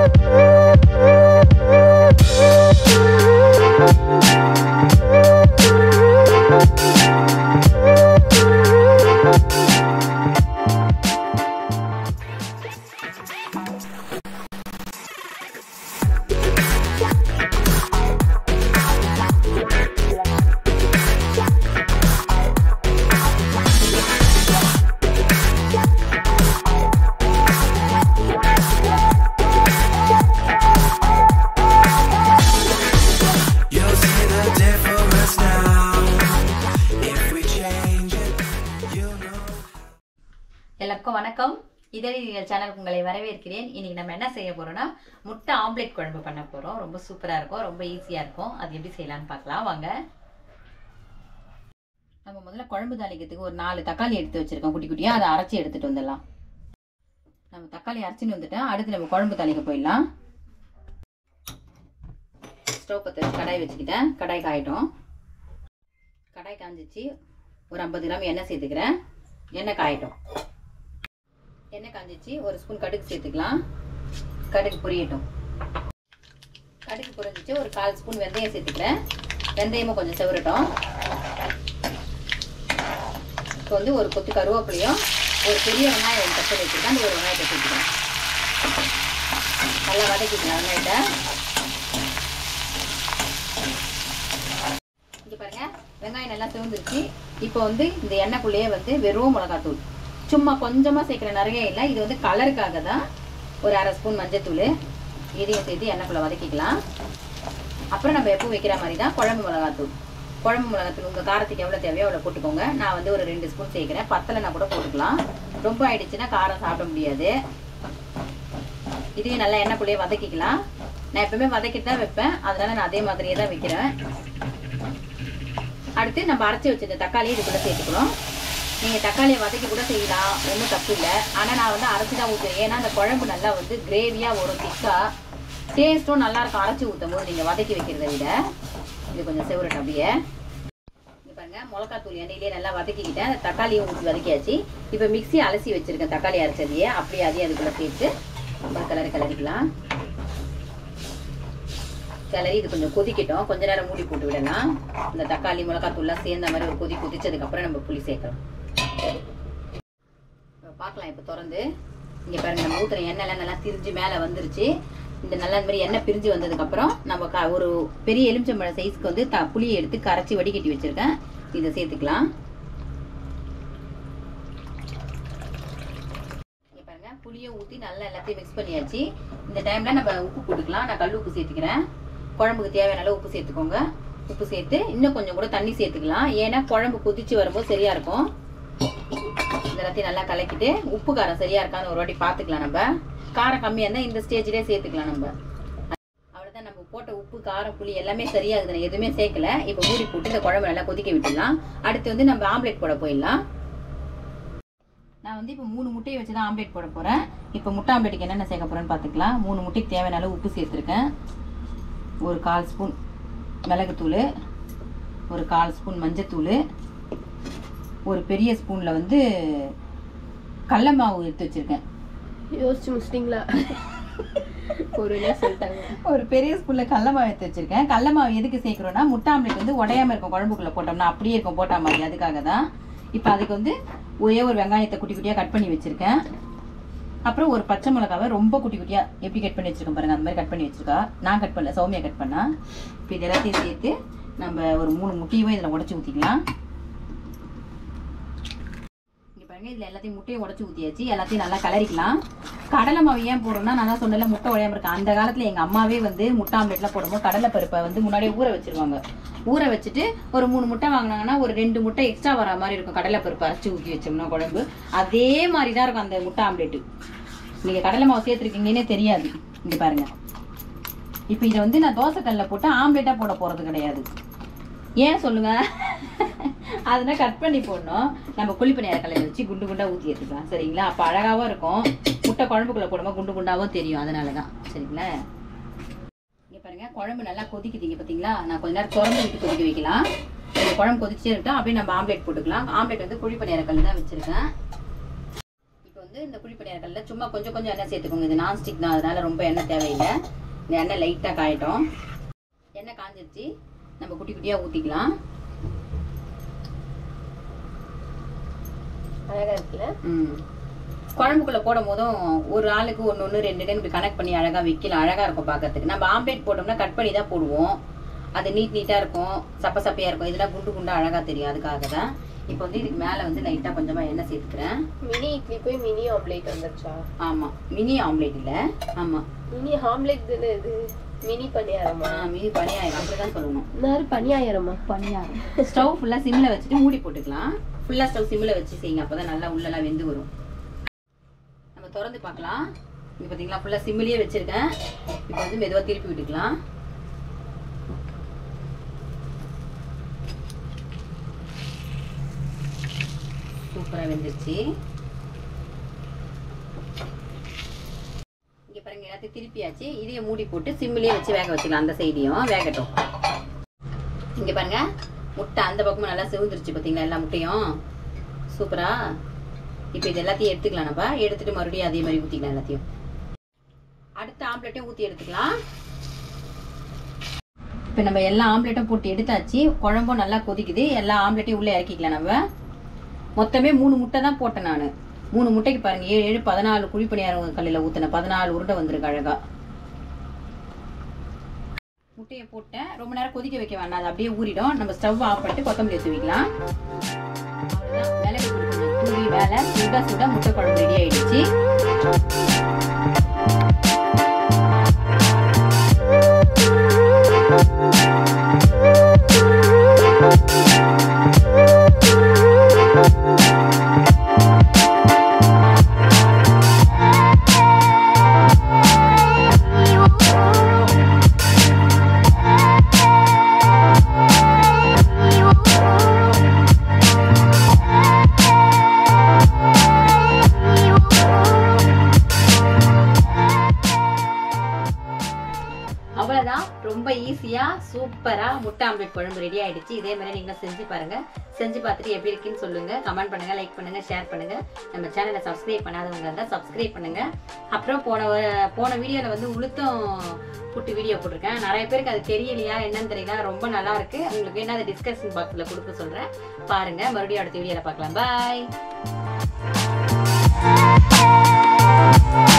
You'll see the difference now. If we change it, you'll know. எல்லாருக்கும் வணக்கம் இதழி சேனலுக்கு உங்களை வரவேற்கிறேன் இன்னைக்கு நம்ம என்ன செய்ய போறோம்னா முட்டை ஆம்லெட் குழம்பு பண்ண போறோம் ரொம்ப சூப்பரா இருக்கும் ரொம்ப ஈஸியா இருக்கும் அது எப்படி செய்யலாம்னு பார்க்கலாம் வாங்க நம்ம முதல்ல குழம்பு தாளிக்கிறதுக்கு ஒரு நாலு தக்காளி எடுத்து வச்சிருக்கோம் குட்டி குட்டியா அதை அரைச்சி எடுத்துட்டு வந்துடலாம் நம்ம தக்காளி அரைச்சின்னு வந்துட்டோம் அடுத்து நம்ம குழம்பு தாளிக்க போயிடலாம் ஸ்டவ் பற்ற வச்சு கடாய் வச்சுக்கிட்டேன் கடாய் காயட்டும் கடாய் காஞ்சிச்சு ஒரு ஐம்பது கிராம் எண்ணெய் சேர்த்துக்கிறேன் எண்ணெய் காயட்டும் எண்ணெய் காஞ்சிச்சு ஒரு ஸ்பூன் கடுகு சேர்த்துக்கலாம் கடுகு பொரியட்டும் கடுகு பொரிஞ்சிச்சு ஒரு கால் ஸ்பூன் வெந்தயம் சேர்த்துக்கிறேன் வெந்தயமும் கொஞ்சம் செவரட்டும் இப்போ வந்து ஒரு கொத்து கருவேப்பிலையும் ஒரு பெரிய வெங்காயம் ஒரு கட்டு வச்சுருக்கேன் அந்த ஒரு வெங்காயத்தை சேர்த்துக்கிறேன் நல்லா வதக்கிக்கலாம் வெங்காயத்தை இங்கே பாருங்க வெங்காயம் நல்லா சிவந்துருச்சு இப்போ வந்து இந்த எண்ணெய்க்குள்ளேயே வந்து வெறும் மிளகாத்தூள் சும்மா கொஞ்சமாக சேர்க்குற நிறைய இல்லை இது வந்து கலருக்காக தான் ஒரு அரை ஸ்பூன் மஞ்சத்தூள் இதையும் சேர்த்து எண்ணெய்க்குள்ளே வதக்கிக்கலாம் அப்புறம் நம்ம எப்போ வைக்கிற மாதிரி தான் குழம்பு மிளகாத்தூள் குழம்பு மிளகாத்தூள் உங்கள் காரத்துக்கு எவ்வளோ தேவையோ அவ்வளோ போட்டுக்கோங்க நான் வந்து ஒரு ரெண்டு ஸ்பூன் சேர்க்குறேன் பத்தலைனா கூட போட்டுக்கலாம் ரொம்ப ஆயிடுச்சுன்னா காரம் சாப்பிட முடியாது இதையும் நல்லா எண்ணெய்க்குள்ளேயே வதக்கிக்கலாம் நான் எப்பவுமே வதக்கிட்டு தான் வைப்பேன் அதனால நான் அதே மாதிரியே தான் வைக்கிறேன் அடுத்து நம்ம அரைச்சி வச்சிருந்த தக்காளியை இதுக்குள்ள சேர்த்துக்கிறோம் நீங்கள் தக்காளியை வதக்கி கூட செய்யலாம் ஒன்றும் தப்பு இல்லை ஆனால் நான் வந்து அரைச்சி தான் ஊற்றுறேன் ஏன்னா அந்த குழம்பு நல்லா வந்து கிரேவியாக வரும் திக்காக டேஸ்ட்டும் நல்லா இருக்கும் அரைச்சி ஊற்றும் போது நீங்கள் வதக்கி வைக்கிறத விட இது கொஞ்சம் செவரட்டும் அப்படியே இங்க பாருங்க மிளகாத்தூள் எண்ணெயிலே நல்லா வதக்கிக்கிட்டேன் அந்த தக்காளியும் ஊற்றி வதக்கியாச்சு இப்போ மிக்ஸி அலசி வச்சிருக்கேன் தக்காளி அரைச்சதையே அப்படியே அதையும் அதுக்குள்ளே சேர்த்து ஒரு கலரி கலரிக்கலாம் கிளறி இது கொஞ்சம் கொதிக்கட்டும் கொஞ்ச நேரம் மூடி போட்டு விடலாம் இந்த தக்காளி மிளகாத்தூள்லாம் சேர்ந்த மாதிரி ஒரு கொதி கொதிச்சதுக்கப்புறம் நம்ம புளி சேர்க்கலாம் இப்ப பார்க்கலாம் இப்போ திறந்து இங்கே பாருங்க நம்ம ஊற்றுற எண்ணெய்லாம் நல்லா திரிஞ்சு மேலே வந்துருச்சு இந்த நல்லா இந்த மாதிரி எண்ணெய் பிரிஞ்சு வந்ததுக்கப்புறம் நம்ம க ஒரு பெரிய எலுமிச்சம்பழம் சைஸ்க்கு வந்து த புளியை எடுத்து கரைச்சி வடிகட்டி வச்சுருக்கேன் இதை சேர்த்துக்கலாம் இங்க பாருங்க புளியை ஊற்றி நல்லா எல்லாத்தையும் மிக்ஸ் பண்ணியாச்சு இந்த டைம்ல நம்ம உப்பு போட்டுக்கலாம் நான் கல் உப்பு சேர்த்துக்கிறேன் குழம்புக்கு தேவையான அளவு உப்பு சேர்த்துக்கோங்க உப்பு சேர்த்து இன்னும் கொஞ்சம் கூட தண்ணி சேர்த்துக்கலாம் ஏன்னா குழம்பு கொதிச்சு வரும்போது சரியா இருக்கும் இந்த எல்லாத்தையும் நல்லா கலக்கிட்டு உப்பு காரம் சரியா இருக்கான்னு ஒரு வாட்டி பார்த்துக்கலாம் நம்ம காரம் கம்மியாக இருந்தால் இந்த ஸ்டேஜ்லேயே சேர்த்துக்கலாம் நம்ம அவ்வளோதான் நம்ம போட்ட உப்பு காரம் புளி எல்லாமே சரியாகுது நான் எதுவுமே சேர்க்கல இப்போ மூடி போட்டு இந்த குழம்பு நல்லா கொதிக்க விட்டுடலாம் அடுத்து வந்து நம்ம ஆம்லெட் போட போயிடலாம் நான் வந்து இப்போ மூணு முட்டையை வச்சு தான் ஆம்லேட் போட போகிறேன் இப்போ முட்டை ஆம்லேட்டுக்கு என்னென்ன சேர்க்க போகிறேன்னு பார்த்துக்கலாம் மூணு முட்டைக்கு தேவையான அளவு உப்பு சேர்த்துருக்கேன் ஒரு கால் ஸ்பூன் மிளகுத்தூள் ஒரு கால் ஸ்பூன் மஞ்சத்தூள் ஒரு பெரிய ஸ்பூனில் வந்து கடல மாவு எடுத்து வச்சுருக்கேன் யோசிச்சு முடிச்சிட்டிங்களா ஒரு என்ன சொல்லிட்டாங்க ஒரு பெரிய ஸ்பூனில் கடல மாவு எடுத்து வச்சுருக்கேன் கடல மாவு எதுக்கு சேர்க்குறோன்னா முட்டை ஆம்லேட் வந்து உடையாம இருக்கும் குழம்புக்குள்ளே போட்டோம்னா அப்படியே இருக்கும் போட்டா மாதிரி அதுக்காக தான் இப்போ அதுக்கு வந்து ஒரே ஒரு வெங்காயத்தை குட்டி குட்டியாக கட் பண்ணி வச்சுருக்கேன் அப்புறம் ஒரு பச்சை மிளகாவை ரொம்ப குட்டி குட்டியாக எப்படி கட் பண்ணி வச்சிருக்கேன் பாருங்க அந்த மாதிரி கட் பண்ணி வச்சிருக்கா நான் கட் பண்ணல சௌமியா கட் பண்ணா இப்போ இது எல்லாத்தையும் சேர்த்து நம்ம ஒரு மூணு முட்டையும் இதில் உடச்சி ஊற்றிக்கலாம் இங்கே பாருங்க இதில் எல்லாத்தையும் முட்டையை உடச்சி ஊற்றியாச்சு எல்லாத்தையும் நல்லா கலரிக்கலாம் கடலை மாவு ஏன் போடுறோம்னா நான் தான் சொன்னல முட்டை உடையாம இருக்கு அந்த காலத்தில் எங்கள் அம்மாவே வந்து முட்டை ஆம்லெட்லாம் போடும்போது கடலை பருப்பை வந்து முன்னாடியே ஊற வச்சிருவாங்க ஊற வச்சுட்டு ஒரு மூணு முட்டை வாங்கினாங்கன்னா ஒரு ரெண்டு முட்டை எக்ஸ்ட்ரா வர மாதிரி இருக்கும் கடலை பருப்பு அரைச்சி ஊற்றி வச்சோம்னா குழம்பு அதே மாதிரி தான் இருக்கும் அந்த முட்டை ஆம்லெட்டு நீங்கள் கடலை மாவு சேர்த்துருக்கீங்கன்னே தெரியாது இங்கே பாருங்க இப்போ இதை வந்து நான் தோசைக்கல்லில் போட்டு ஆம்லெட்டாக போட போகிறது கிடையாது ஏன் சொல்லுங்க அதெல்லாம் கட் பண்ணி போடணும் நம்ம குழிப்பணியார கல்லையில் வச்சு குண்டு குண்டா ஊற்றி எடுத்துக்கலாம் சரிங்களா அப்போ அழகாவும் இருக்கும் முட்டை குழம்புக்குள்ள போடும்போது குண்டு குண்டாவும் தெரியும் அதனால தான் சரிங்களா இங்கே பாருங்க குழம்பு நல்லா கொதிக்குதுங்க பார்த்தீங்களா நான் கொஞ்ச நேரம் திறந்து விட்டு கொதிக்க வைக்கலாம் இந்த குழம்பு கொதிச்சே இருக்கட்டும் அப்படியே நம்ம ஆம்லெட் போட்டுக்கலாம் ஆம்லெட் வந்து குழிப்பணியார கல் தான் வச்சிருக்கேன் இப்போ வந்து வந்து இந்த குழிப்பணியாரக்கல்ல சும்மா கொஞ்சம் கொஞ்சம் எண்ணெய் சேர்த்துக்கோங்க இது நான்ஸ்டிக் தான் அதனால ரொம்ப எண்ணெய் தேவையில்லை இந்த எண்ணெய் லைட்டாக காயட்டும் எண்ணெய் காஞ்சிருச்சு நம்ம குட்டி குட்டியாக ஊற்றிக்கலாம் அழகா இருக்குல்ல ம் குழம்புக்குள்ள போடும் போதும் ஒரு ஆளுக்கு ஒன்று ஒன்று ரெண்டு ரெண்டு இப்படி கனெக்ட் பண்ணி அழகாக வைக்கலாம் அழகாக இருக்கும் பார்க்கறதுக்கு நம்ம ஆம்லேட் போட்டோம்னா கட் பண்ணி தான் போடுவோம் அது நீட் நீட்டாக இருக்கும் சப்ப சப்பையாக இருக்கும் இதெல்லாம் குண்டு குண்டா அழகாக தெரியும் அதுக்காக தான் இப்போ வந்து இதுக்கு மேலே வந்து லைட்டாக கொஞ்சமாக எண்ணெய் சேர்த்துக்கிறேன் மினி இட்லி போய் மினி ஆம்லேட் வந்துருச்சா ஆமாம் மினி ஆம்லேட் இல்லை ஆமாம் மினி ஆம்லேட் தானே இது மினி பணியாரமா மினி பனியாயிரம் அப்படி தான் சொல்லணும் நாரு பணியாயிரமா பனியாரம் ஸ்டவ் ஃபுல்லாக சிம்மில் வச்சுட்டு மூடி போட்டுக்கலாம் ஃபுல்லாக ஸ்டவ் சிம்மில் வச்சு செய்யுங்க அப்போ தான் நல்லா உள்ளெல்லாம் வெந்து வரும் நம்ம திறந்து பார்க்கலாம் இங்கே பார்த்தீங்களா ஃபுல்லாக சிம்மிலேயே வச்சுருக்கேன் இப்போ வந்து மெதுவாக திருப்பி விட்டுக்கலாம் சூப்பராக வெந்துருச்சு இங்கே பாருங்க எல்லாத்தையும் திருப்பியாச்சு இதையும் மூடி போட்டு சிம்மிலேயே வச்சு வேக வச்சுக்கலாம் அந்த சைடையும் வேகட்டும் இங்க பாருங்க முட்டை அந்த பக்கமும் நல்லா சிவந்துருச்சு பாத்தீங்களா எல்லா முட்டையும் சூப்பரா இப்போ இது எல்லாத்தையும் எடுத்துக்கலாம் நம்ம எடுத்துட்டு மறுபடியும் அதே மாதிரி ஊத்திக்கலாம் எல்லாத்தையும் அடுத்த ஆம்லெட்டையும் ஊத்தி எடுத்துக்கலாம் இப்போ நம்ம எல்லா ஆம்லெட்டும் போட்டு எடுத்தாச்சு குழம்பும் நல்லா கொதிக்குது எல்லா ஆம்லெட்டையும் உள்ளே இறக்கிக்கலாம் நம்ம மொத்தமே மூணு முட்டை தான் போட்டேன் நான் மூணு முட்டைக்கு பாருங்க ஏழு ஏழு பதினாலு குழிப்பணியாரம் கல்லில் ஊற்றினேன் பதினாலு உருண்டை வந்திருக்கு அழகா முட்டையை போட்டேன் ரொம்ப நேரம் கொதிக்க வைக்க வேண்டாம் அது அப்படியே ஊறிடும் நம்ம ஸ்டவ் ஆஃப் பண்ணிட்டு கொத்தமல்லி எடுத்து வைக்கலாம் அவ்வளவுதான். மிளகு பொடி கொஞ்சம் தூவி வேலை சுட சுட முட்டை குழம்பு ரெடி ஆயிடுச்சு அவ்வளவுதான் ரொம்ப ஈஸியா சூப்பரா முட்டை ஆம்லெட் குழம்பு ரெடி ஆயிடுச்சு இதே மாதிரி நீங்களும் செஞ்சு பாருங்க செஞ்சு பார்த்துட்டு எப்படி இருக்குன்னு சொல்லுங்க கமெண்ட் பண்ணுங்க லைக் பண்ணுங்க ஷேர் பண்ணுங்க நம்ம சேனலை சப்ஸ்கிரைப் பண்ணாதவங்க இருந்தால் சப்ஸ்கிரைப் பண்ணுங்க அப்புறம் போன வ- போன வீடியோல வந்து உளுத்தம் புட்டு வீடியோ போட்டிருக்கேன் நிறைய பேருக்கு அது தெரியலையா என்னன்னு தெரியல ரொம்ப நல்லா இருக்கு உங்களுக்கு என்ன அதை டிஸ்கஷன் பாக்ஸ்ல கொடுக்க சொல்றேன் பாருங்க மறுபடியும் அடுத்த வீடியோல பார்க்கலாம் பாய்